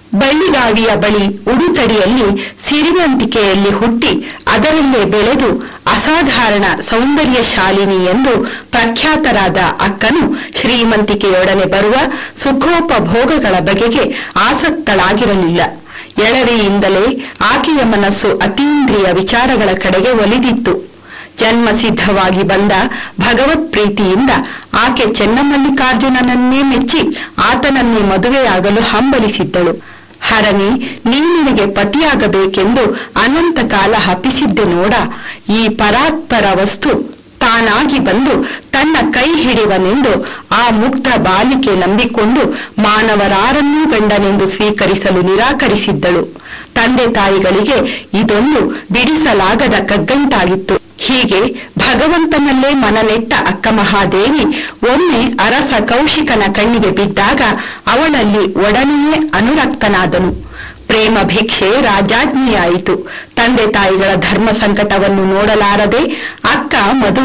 ಬಳ್ಳಿಗಾವಿಯ ಬಳಿ ಉಡುತಡಿಯಲ್ಲಿ ಸಿರಿವಂತಿಕೆಯಲ್ಲಿ ಹುಟ್ಟಿ ಅದರಲ್ಲೇ ಬೆಳೆದು ಅಸಾಧಾರಣ ಸೌಂದರ್ಯ ಶಾಲಿನಿ ಎಂದು ಪ್ರಖ್ಯಾತರಾದ ಅಕ್ಕನು ಶ್ರೀಮಂತಿಕೆಯೊಡನೆ ಬರುವ ಸುಖೋಪಭೋಗಗಳ ಬಗೆಗೆ ಆಸಕ್ತಳಾಗಿರಲಿಲ್ಲ ಎಳವೆಯಿಂದಲೇ ಆಕೆಯ ಮನಸ್ಸು ಅತೀಂದ್ರಿಯ ವಿಚಾರಗಳ ಕಡೆಗೆ ಒಲಿದಿತ್ತು ಜನ್ಮ ಸಿದ್ಧವಾಗಿ ಬಂದ ಭಗವತ್ ಪ್ರೀತಿಯಿಂದ ಆಕೆ ಚೆನ್ನಮಲ್ಲಿಕಾರ್ಜುನನನ್ನೇ ಮೆಚ್ಚಿ ಆತನನ್ನೇ ಮದುವೆಯಾಗಲು ಹಂಬಲಿಸಿದ್ದಳು ಹರನಿ ನೀನಿನಗೆ ಪತಿಯಾಗಬೇಕೆಂದು ಅನಂತ ಕಾಲ ಹಪಿಸಿದ್ದೆ ನೋಡ ಈ ಪರಾತ್ಪರ ವಸ್ತು ತಾನಾಗಿ ಬಂದು ತನ್ನ ಕೈ ಹಿಡಿವನೆಂದು ಆ ಮುಗ್ಧ ಬಾಲಿಕೆ ನಂಬಿಕೊಂಡು ಮಾನವರಾರನ್ನೂ ಗಂಡನೆಂದು ಸ್ವೀಕರಿಸಲು ನಿರಾಕರಿಸಿದ್ದಳು ತಂದೆ ತಾಯಿಗಳಿಗೆ ಇದೊಂದು ಬಿಡಿಸಲಾಗದ ಕಗ್ಗಂಟಾಗಿತ್ತು ಹೀಗೆ ಭಗವಂತನಲ್ಲೇ ಮನನೆಟ್ಟ ಅಕ್ಕ ಮಹಾದೇವಿ ಒಮ್ಮೆ ಅರಸ ಕೌಶಿಕನ ಕಣ್ಣಿಗೆ ಬಿದ್ದಾಗ ಅವಳಲ್ಲಿ ಒಡನೆಯೇ ಅನುರಕ್ತನಾದನು ಪ್ರೇಮ ಭಿಕ್ಷೆ ರಾಜಾಜ್ಞೆಯಾಯಿತು ತಂದೆ ತಾಯಿಗಳ ಧರ್ಮ ಸಂಕಟವನ್ನು ನೋಡಲಾರದೆ ಅಕ್ಕ ಮದುವೆ